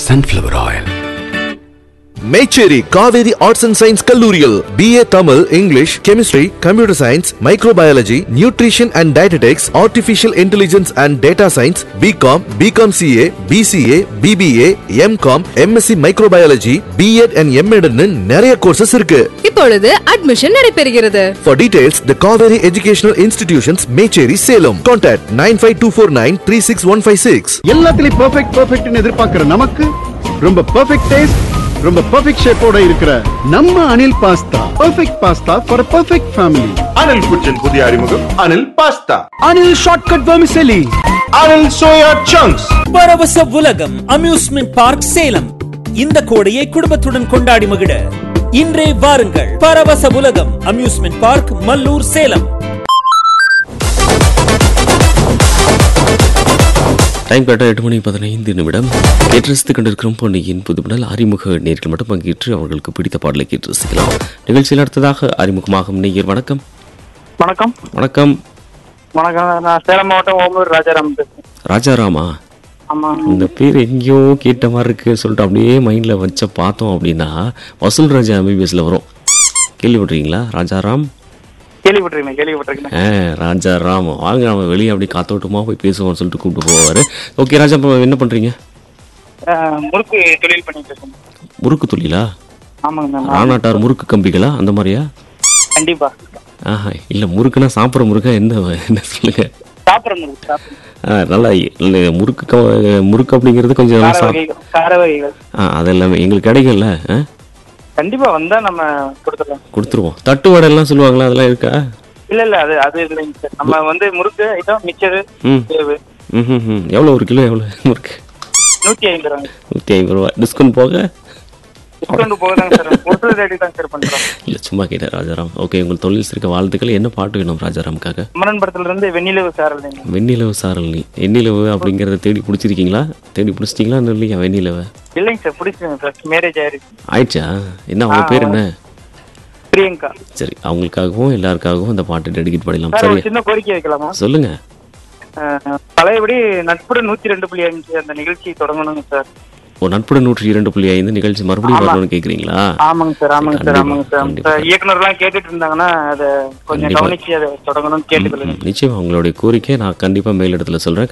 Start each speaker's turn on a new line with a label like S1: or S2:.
S1: sunflower oil.
S2: Mecheri Kaveri arts and science கல்லூரியில் BA Tamil English chemistry computer science microbiology nutrition and dietetics artificial intelligence and data science BCom BCom CA BCA BBA MCom MSc microbiology BEd and எம்எட்னு நிறைய courses இருக்கு
S3: இப்பொழுது admission நடைபெறுகிறது
S2: For details, the Kaveri Educational Institutions, Mecheri, Salem. Contact 95249
S4: எல்லாத்துலயும் perfect பெர்ஃபெக்ட்னு எதிர்பார்க்கிற நமக்கு ரொம்ப perfect taste ரொம்ப பெர்ஃபெக்ட் ஷேப்போட இருக்கிற நம்ம Anil pasta perfect pasta for perfect family
S5: Anil kitchen புதிய அறிமுகம் Anil pasta
S4: Anil shortcut vermicelli
S5: Anil soya chunks
S6: Paravasa Ulagam amusement park Salem இந்த கோடையை குடும்பத்துடன் கொண்டாடி மகிழ இன்றே வாருங்கள் Paravasa Ulagam amusement park Mallur Salem
S7: time கரெக்டாக எட்டு மணி பதினைந்து நிமிடம் கேட்டு ரசித்துக் கொண்டிருக்கிறோம் பொன்னியின் புதுமணல் அறிமுக நேர்கள் மட்டும் பங்கேற்று அவர்களுக்கு பிடித்த பாடலை கேட்டு ரசிக்கலாம் நிகழ்ச்சியில் அடுத்ததாக அறிமுகமாகும் நேயர் வணக்கம்
S8: வணக்கம்
S7: வணக்கம்
S8: வணக்கம் நான் சேலம் மாவட்டம் ஓமூர் ராஜாராம் பேசுறேன்
S7: ராஜாராமா
S8: ஆமா
S7: இந்த பேர் எங்கேயோ கேட்ட மாதிரி இருக்கு சொல்லிட்டு அப்படியே மைண்டில் வச்ச பார்த்தோம் அப்படின்னா வசூல் ராஜா எம்பிபிஎஸ்ல வரும் கேள்விப்பட்டிருக்கீங்களா ராஜாராம்
S8: கேள்விப்பட்டிருக்கேன் கேள்விப்பட்டிருக்கேன்
S7: ஆ ராஜாராம் வாங்க நம்ம வெளியே அப்படியே காத்தோட்டமாக போய் பேசுவோம்னு சொல்லிட்டு கூப்பிட்டு போவார் ஓகே ராஜா இப்போ என்ன பண்ணுறீங்க
S8: அஹ், முறுக்கு தொழில் பண்ணிட்டு இருக்கேன்
S7: முறுக்கு தொழிலா
S8: ஆமாங்க மேம்
S7: ராணாட்டார் முறுக்கு கம்பிகளா அந்த மாதிரியா
S8: கண்டிப்பா
S7: ஆஹா இல்லை முறுக்குனா சாப்பிட்ற முறுக்கா என்ன என்ன சொல்லுங்க
S8: சாப்பிட்ற முறுக்கு சாப்பிட்ற
S7: ஆ, நல்லா இல்லை முறுக்கு க- முறுக்கு அப்படிங்கிறது கொஞ்சம் நல்லா
S8: கார
S7: சாப்
S8: வகைகள் கார வகைகள்
S7: ஆ அதெல்லாமே எங்களுக்கு கிடைக்கும்ல ஆ
S8: கண்டிப்பா வந்தா நம்ம கொடுத்துடலாம்
S7: கொடுத்துருவோம் தட்டு வடை எல்லாம் சொல்லுவாங்களா அதெல்லாம் இருக்கா
S8: இல்ல இல்ல அது அது இல்லைங்க சார் நம்ம வந்து முறுக்கு ஐட்டம் மிச்சரு
S7: ம்
S8: சேவு
S7: ம் ம் ம் எவ்வளோ ஒரு கிலோ எவ்வளோ முறுக்கு
S8: நூத்தி ஐம்பது ரூபாங்க
S7: நூற்றி ஐம்பது ரூபா டிஸ்கவுண்ட் போக
S8: டிஸ்கவுண்ட் போகுதாங்க சார் ஒரு சில ரேட்டு தான் சார் பண்றோம்
S7: இல்லை சும்மா கேட்டேன் ராஜாராம் ஓகே உங்கள் தொழில் இருக்க வாழ்த்துக்கள் என்ன பாட்டு வேணும் ராஜாராமுக்காக
S8: அமரன் படத்துல இருந்து வெண்ணிலவு சாரல்
S7: வெண்ணிலவு சாரல் எண்ணிலவு அப்படிங்கிறத தேடி பிடிச்சிருக்கீங்களா தேடி பிடிச்சிட்டிங்களா இன்னும் இல்லையா வெண்ணிலவை
S8: இல்லைங்க சார் பிடிச்சிருங்க சார் மேரேஜ் ஆயிருக்கு
S7: ஆயிடுச்சா என்ன அவங்க பேர் என்ன
S8: பிரியங்கா
S7: சரி அவங்களுக்காகவும் எல்லாருக்காகவும் அந்த பாட்டு டெடிகேட் பண்ணிடலாம்
S8: சார் ஒரு
S7: சரி
S8: சின்ன கோரிக்கை வைக்கலாமா
S7: சொல்லுங்க
S8: அஹ், பழையபடி நட்புடன் நூத்தி ரெண்டு புள்ளி அஞ்சு அந்த நிகழ்ச்சி தொடங்கணுங்க சார்
S7: ஒரு நட்புடன் நூற்றி இரண்டு புள்ளி ஐந்து நிகழ்ச்சி மறுபடியும் வரணும்னு கேட்குறீங்களா
S8: ஆமாங்க சார் ஆமாங்க சார்
S7: கண்டிப்பா,
S8: ஆமாங்க சார்
S7: கண்டிப்பா.
S8: இப்ப இயக்குனர்லாம் கேட்டுட்டு இருந்தாங்கன்னா அதை கொஞ்சம்
S7: கண்டிப்பா.
S8: கவனிச்சு அதை தொடங்கணும்னு கேட்டுக்கொள்ளுங்க
S7: நிச்சயம் உங்களுடைய கோரிக்கை நான் கண்டிப்பாக மேலிடத்துல சொல்கிறேன்